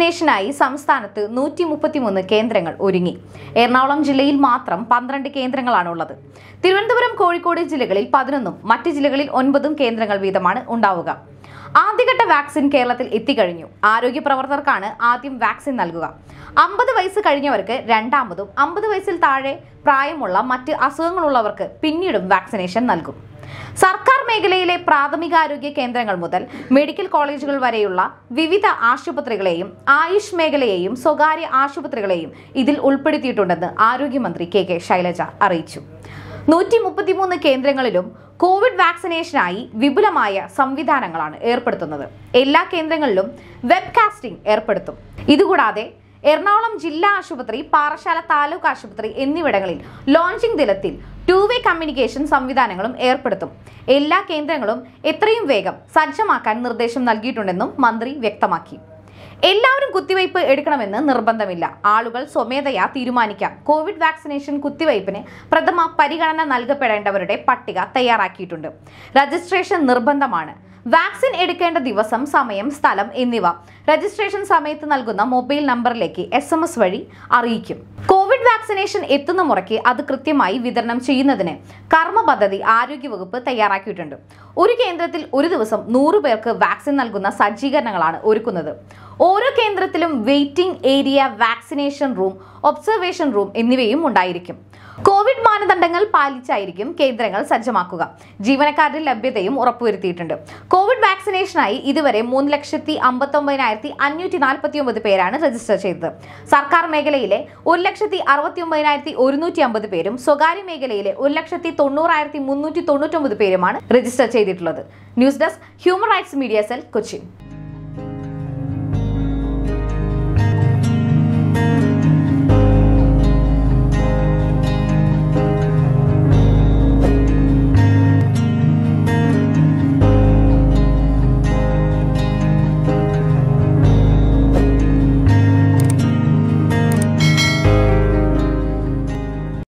വാക്സിനേഷനായി സംസ്ഥാനത്ത് നൂറ്റി മുപ്പത്തിമൂന്ന് കേന്ദ്രങ്ങൾ ഒരുങ്ങി എറണാകുളം ജില്ലയിൽ മാത്രം പന്ത്രണ്ട് കേന്ദ്രങ്ങളാണുള്ളത് തിരുവനന്തപുരം കോഴിക്കോട് ജില്ലകളിൽ പതിനൊന്നും മറ്റ് ജില്ലകളിൽ ഒൻപതും കേന്ദ്രങ്ങൾ വീതമാണ് ഉണ്ടാവുക ആദ്യഘട്ട വാക്സിൻ കേരളത്തിൽ എത്തിക്കഴിഞ്ഞു ആരോഗ്യ പ്രവർത്തകർക്കാണ് ആദ്യം വാക്സിൻ നൽകുക അമ്പത് വയസ്സ് കഴിഞ്ഞവർക്ക് രണ്ടാമതും അമ്പത് വയസ്സിൽ താഴെ പ്രായമുള്ള മറ്റ് അസുഖങ്ങളുള്ളവർക്ക് പിന്നീടും വാക്സിനേഷൻ നൽകും സർക്കാർ മേഖലയിലെ പ്രാഥമികാരോഗ്യ കേന്ദ്രങ്ങൾ മുതൽ മെഡിക്കൽ കോളേജുകൾ വരെയുള്ള വിവിധ ആശുപത്രികളെയും ആയുഷ് മേഖലയെയും സ്വകാര്യ ആശുപത്രികളെയും ഇതിൽ ഉൾപ്പെടുത്തിയിട്ടുണ്ടെന്ന് ആരോഗ്യമന്ത്രി കെ കെ ശൈലജ അറിയിച്ചു നൂറ്റി മുപ്പത്തിമൂന്ന് കേന്ദ്രങ്ങളിലും കോവിഡ് വാക്സിനേഷനായി വിപുലമായ സംവിധാനങ്ങളാണ് ഏർപ്പെടുത്തുന്നത് എല്ലാ കേന്ദ്രങ്ങളിലും വെബ്കാസ്റ്റിംഗ് ഏർപ്പെടുത്തും ഇതുകൂടാതെ എറണാകുളം ജില്ലാ ആശുപത്രി പാറശാല താലൂക്ക് ആശുപത്രി എന്നിവിടങ്ങളിൽ ലോഞ്ചിംഗ് ദിനത്തിൽ ടു വേ കമ്മ്യൂണിക്കേഷൻ സംവിധാനങ്ങളും ഏർപ്പെടുത്തും എല്ലാ കേന്ദ്രങ്ങളും എത്രയും വേഗം സജ്ജമാക്കാൻ നിർദ്ദേശം നൽകിയിട്ടുണ്ടെന്നും മന്ത്രി വ്യക്തമാക്കി എല്ലാവരും കുത്തിവയ്പ് എടുക്കണമെന്ന് നിർബന്ധമില്ല ആളുകൾ സ്വമേധയാ തീരുമാനിക്കാം കോവിഡ് വാക്സിനേഷൻ കുത്തിവയ്പ്പിന് പ്രഥമ പരിഗണന നൽകപ്പെടേണ്ടവരുടെ പട്ടിക തയ്യാറാക്കിയിട്ടുണ്ട് രജിസ്ട്രേഷൻ നിർബന്ധമാണ് വാക്സിൻ എടുക്കേണ്ട ദിവസം സമയം സ്ഥലം എന്നിവ രജിസ്ട്രേഷൻ സമയത്ത് നൽകുന്ന മൊബൈൽ നമ്പറിലേക്ക് എസ് എം എസ് വഴി അറിയിക്കും കോവിഡ് വാക്സിനേഷൻ എത്തുന്ന മുറയ്ക്ക് അത് കൃത്യമായി വിതരണം ചെയ്യുന്നതിന് കർമ്മ പദ്ധതി ആരോഗ്യവകുപ്പ് തയ്യാറാക്കിയിട്ടുണ്ട് ഒരു കേന്ദ്രത്തിൽ ഒരു ദിവസം നൂറ് പേർക്ക് വാക്സിൻ നൽകുന്ന സജ്ജീകരണങ്ങളാണ് ഒരുക്കുന്നത് ഓരോ കേന്ദ്രത്തിലും waiting area vaccination room observation room എന്നിവയും ഉണ്ടായിരിക്കും കോവിഡ് മാനദണ്ഡങ്ങൾ പാലിച്ചായിരിക്കും കേന്ദ്രങ്ങൾ സജ്ജമാക്കുക ജീവനക്കാരുടെ ലഭ്യതയും ഉറപ്പുവരുത്തിയിട്ടുണ്ട് കോവിഡ് വാക്സിനേഷനായി ഇതുവരെ മൂന്ന് ലക്ഷത്തി അമ്പത്തൊമ്പതിനായിരത്തി അഞ്ഞൂറ്റി നാൽപ്പത്തി ഒമ്പത് പേരാണ് രജിസ്റ്റർ ചെയ്തത് സർക്കാർ മേഖലയിലെ ഒരു ലക്ഷത്തി അറുപത്തി ഒമ്പതിനായിരത്തി ഒരുന്നൂറ്റി അമ്പത് പേരും സ്വകാര്യ മേഖലയിലെ ഒരു ലക്ഷത്തി തൊണ്ണൂറായിരത്തി മുന്നൂറ്റി തൊണ്ണൂറ്റൊമ്പത് പേരുമാണ് രജിസ്റ്റർ ചെയ്തിട്ടുള്ളത് news desk human rights media cell Kochi